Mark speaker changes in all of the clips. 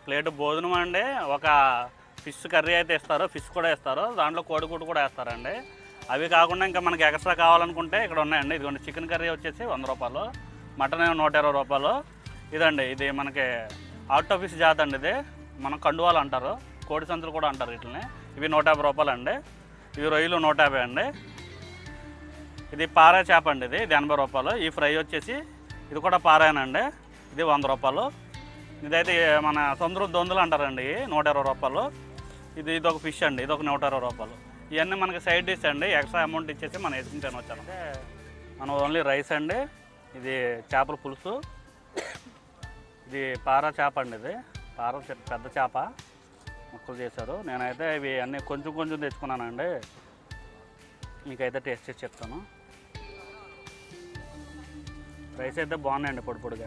Speaker 1: Plate భోజనం అండి ఒక ఫిష్ కర్రీ అయితే ఇస్తారు ఫిష్ కూడా ఇస్తారు దాంట్లో కోడిగుడ్డు కూడా వేస్తారండి అవి కాకుండా ఇంకా మనకి ఎక్స్ట్రా కావాలనుకుంటే ఇక్కడ ఉన్నాయండి ఇదిగోండి చికెన్ కర్రీ వచ్చేసి వంద రూపాయలు మటన్ ఏమో నూట ఇరవై రూపాయలు ఇదండి ఇది మనకి అవుట్ ఆఫ్ ఫిష్ జాత్ అండి ఇది మనం కండువాలు అంటారు కోడి సంచులు కూడా అంటారు వీటిని ఇవి నూట యాభై రూపాయలు అండి ఇవి రొయ్యలు నూట యాభై అండి ఇది పారా చేప అండి ఇది ఇది ఎనభై రూపాయలు ఈ ఫ్రై వచ్చేసి ఇది కూడా పారాయనండి ఇది వంద రూపాయలు ఇదైతే మన సముద్రం దొందులు అంటారండి ఇవి నూట ఇరవై రూపాయలు ఇది ఇది ఒక ఫిష్ అండి ఇది ఒక నూట ఇరవై రూపాయలు ఇవన్నీ మనకి సైడ్ డిష్ అండి ఎక్స్ట్రా అమౌంట్ ఇచ్చేసి మనం వేసుకుని తినవచ్చు అంటే మనం ఓన్లీ రైస్ అండి ఇది చేపల పులుసు ఇది పారా చేప అండి ఇది పార చే- పెద్ద చేప ముక్కలు చేశారు నేనైతే ఇవి అన్నీ కొంచెం కొంచెం తెచ్చుకున్నానండి మీకైతే టేస్ట్ చేసి చెప్తాను రైస్ అయితే బాగున్నాయండి పొడి పొడిగా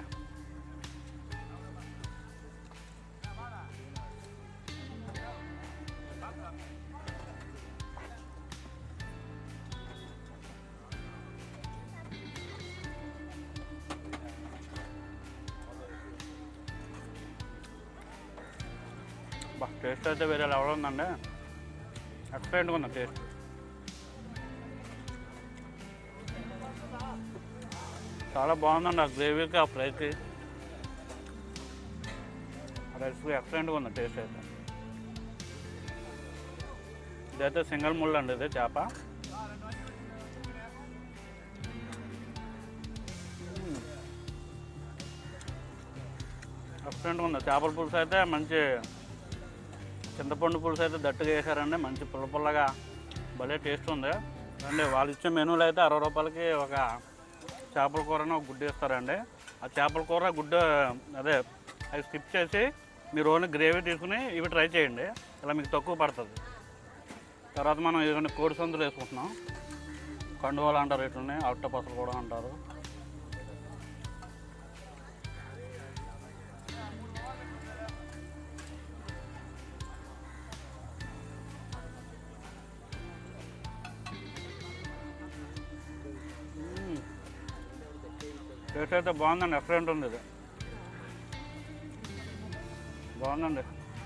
Speaker 1: బా టేస్ట్ అయితే వేరే లెవెల్ ఉందండి ఎక్సలెంట్గా ఉంది టేస్ట్ చాలా బాగుందండి ఆ గ్రేవీకి ఆ ఫ్రైకి ఆ రైస్కి ఎక్సలెంట్గా ఉంది టేస్ట్ అయితే ఇదైతే సింగిల్ ముళ్ళు అండి ఇది చేప ఎక్సలెంట్గా ఉంది చేపల పులుసు అయితే మంచి చింతపండు పులుసు అయితే దట్టుగా వేసారండి మంచి పుల్ల పుల్లగా భలే టేస్ట్ ఉంది అండి వాళ్ళు ఇచ్చే మెనూలు అయితే అరవై రూపాయలకి ఒక చేపల కూరని ఒక గుడ్డు ఇస్తారండి ఆ చేపల కూర గుడ్డు అదే అది స్కిప్ చేసి మీరు ఓన్లీ గ్రేవీ తీసుకుని ఇవి ట్రై చేయండి ఇలా మీకు తక్కువ పడుతుంది తర్వాత మనం ఇవన్నీ కోడి సందులు వేసుకుంటున్నాం కండువాలు అంటారు వీటిని అట్టపసలు కూడా అంటారు టేస్ట్ అయితే బాగుందండి ఎక్సలెంట్ ఉంది ఇది బాగుందండి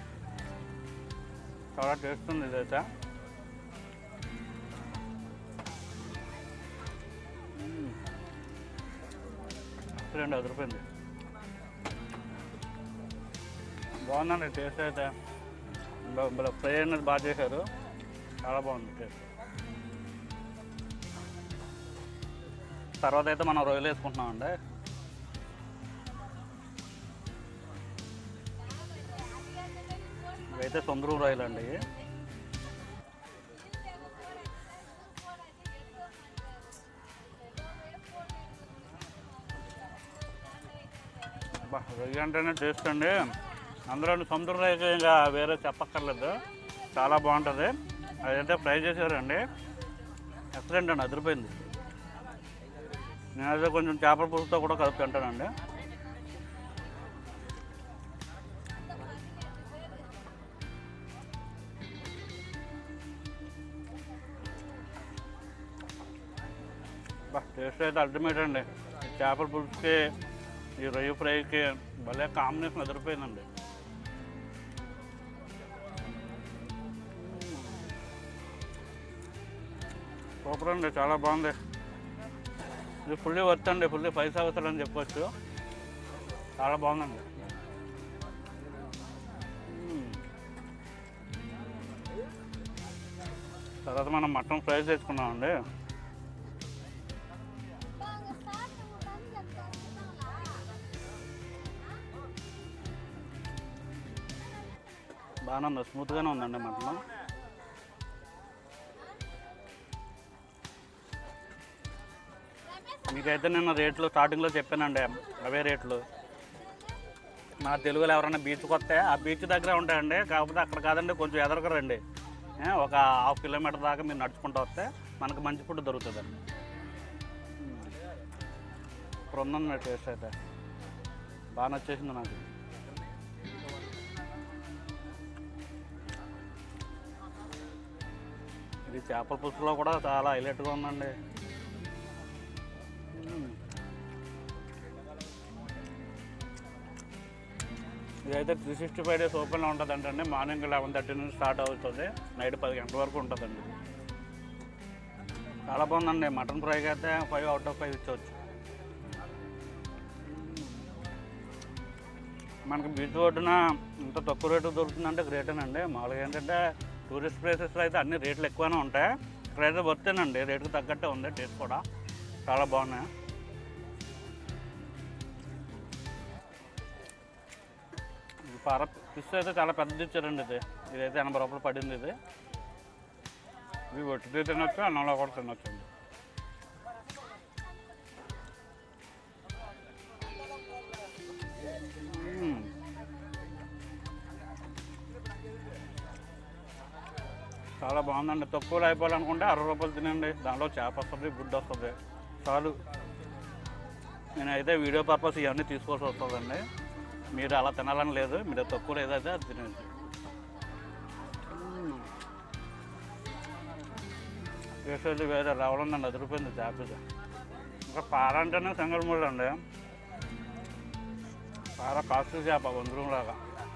Speaker 1: చాలా టేస్ట్ ఉంది ఇదైతే మ్మ్. ఎక్సలెంట్ అదిరిపోయింది బాగుందండి టేస్ట్ అయితే బ- బ- ఫ్రై అనేది బాగా చేశారు చాలా బాగుంది టేస్ట్ తర్వాత అయితే మనం రొయ్యలు వేసుకుంటున్నామండి ఇవైతే సొందరూ రొయ్యలు అండి ఇవి. బా రొయ్య అంటేనే టేస్ట్ అండి అందులో సముద్ర రొయ్యకి ఇంకా వేరే చెప్పక్కర్లేదు చాలా బాగుంటుంది అదైతే ఫ్రై చేశారండి ఎక్సలెంట్ అండి అదిరిపోయింది నేనైతే కొంచెం చేపల పులుసుతో కూడా కలిపి తింటానండి బా టేస్ట్ అయితే అల్టిమేట్ అండి ఈ చేపల పులుసుకి ఈ రొయ్య ఫ్రైకి భలే కాంబినేషన్ అదిరిపోయిందండి సూపర్ అండి చాలా బాగుంది ఇది ఫుల్లీ వర్త్ అండి ఫుల్లీ పైసా అవుతాడని చెప్పొచ్చు చాలా బాగుందండి మ్మ్. తర్వాత మనం మటన్ ఫ్రై చేసుకున్నామండి బాగానే ఉంది స్మూత్గానే ఉందండి మటన్ మీకైతే నేను రేట్లు స్టార్టింగ్లో చెప్పానండి అవే రేట్లు మా తెలుగులో ఎవరైనా బీచ్కి వస్తే ఆ బీచ్ దగ్గర ఉంటాయండి కాకపోతే అక్కడ కాదండి కొంచెం ఎదరకు రండి ఏ, ఒక హాఫ్ కిలోమీటర్ దాకా మీరు నడుచుకుంటూ వస్తే మనకు మంచి ఫుడ్ దొరుకుతుందండి ఇప్పుడు ఉందండి టేస్ట్ అయితే బాగా నచ్చేసింది నాకు ఇది చేపల పులుసులో కూడా చాలా హైలైట్గా ఉందండి మ్మ్. ఇదైతే త్రీ సిక్స్టీ ఫైవ్ డేస్ ఓపెన్లో ఉంటుంది అంటే మార్నింగ్ లెవెన్ థర్టీ నుంచి స్టార్ట్ అవుతుంది నైట్ పది గంటల వరకు ఉంటుందండి ఇది. చాలా బాగుందండి మటన్ ఫ్రైకి అయితే ఫైవ్ అవుట్ ఆఫ్ ఫైవ్ ఇచ్చవచ్చు మనకి బీచ్ ఒడ్డున ఇంత తక్కువ రేటు దొరుకుతుందంటే గ్రేటేనండి మామూలుగా ఏంటంటే టూరిస్ట్ ప్లేసెస్లో అయితే అన్ని రేట్లు ఎక్కువనే ఉంటాయి ఇక్కడైతే వర్తేనండి రేటుకి తగ్గట్టే ఉంది టేస్ట్ కూడా చాలా బాగున్నాయి ఇది పార ఫిష్ అయితే చాలా పెద్దది ఇచ్చారండి ఇది ఇదైతే ఎనభై రూపాయలు పడింది ఇది ఇది ఒట్టిది తినొచ్చు అన్నంలో కూడా తినొచ్చు అండి మ్మ్. చాలా బాగుందండి తక్కువలో అయిపోవాలనుకుంటే అరవై రూపాయలు తినండి దాంట్లో చేప వస్తుంది గుడ్డు వస్తుంది చాలు నేనైతే వీడియో పర్పస్ ఇవన్నీ తీసుకోవాల్సి వస్తుందండి మీరు అలా తినాలని లేదు మీరు తక్కువ ఏదైతే అది తినండి వేసేది వేరే రావాలని అదిరిపోయింది చేప ఇది. ఇంకా పార అంటేనే సింగల్ మూడు అండి పార కాస్ట్లీ చేప వందరం లాగా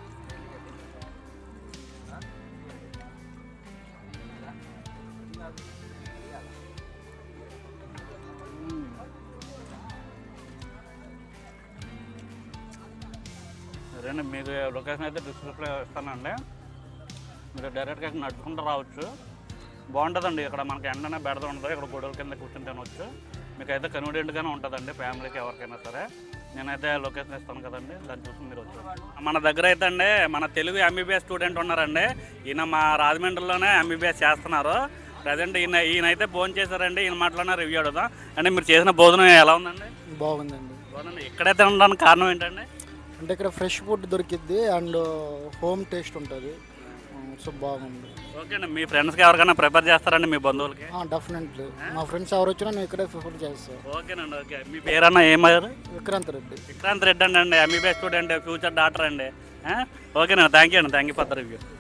Speaker 1: సరేనండి మీకు లొకేషన్ అయితే డిస్క్రిప్షన్లో ఇస్తానండి మీరు డైరెక్ట్గా ఇక్కడ నడుచుకుంటూ రావచ్చు బాగుంటుందండి ఇక్కడ మనకి ఎండనే బెడద ఉండదు ఇక్కడ గొడవల కింద కూర్చుని తినవచ్చు మీకు అయితే కన్వీనియంట్గానే ఉంటుందండి ఫ్యామిలీకి ఎవరికైనా సరే నేనైతే లొకేషన్ ఇస్తాను కదండి దాన్ని చూసి మీరు వచ్చి మన దగ్గర అయితే అండి మన తెలుగు ఎంబీబీఎస్ స్టూడెంట్ ఉన్నారండి ఈయన మా రాజమండ్రిలోనే ఎంబీబీఎస్ చేస్తున్నారు ప్రజెంట్ ఈయన ఈయనైతే భోజనం చేశారండి ఈయన మాటలోనే రివ్యూ అడుగుదాం అంటే మీరు చేసిన భోజనం ఎలా ఉందండి
Speaker 2: బాగుందండి
Speaker 1: బాగుందండి ఇక్కడైతే ఉండడానికి కారణం ఏంటండి
Speaker 2: అంటే ఇక్కడ ఫ్రెష్ ఫుడ్ దొరికిద్ది అండ్ హోమ్ టేస్ట్ ఉంటుంది సో బాగుంది
Speaker 1: ఓకే అండి మీ ఫ్రెండ్స్కి ఎవరికైనా ప్రిపేర్ చేస్తారండి మీ బంధువులకి
Speaker 2: డెఫినెట్లీ మా ఫ్రెండ్స్ ఎవరు వచ్చినా నేను ఇక్కడే ప్రిఫర్ చేస్తాను
Speaker 1: ఓకేనండి ఓకే మీ పేరన్నా ఏమయ్యారు
Speaker 2: విక్రాంత్ రెడ్డి
Speaker 1: విక్రాంత్ రెడ్డి అండి అండి ఎంబీబీఎస్ స్టూడెంట్ ఫ్యూచర్ డాక్టర్ అండి ఆ? ఓకేనండి థ్యాంక్ యూ అండి thank you for the review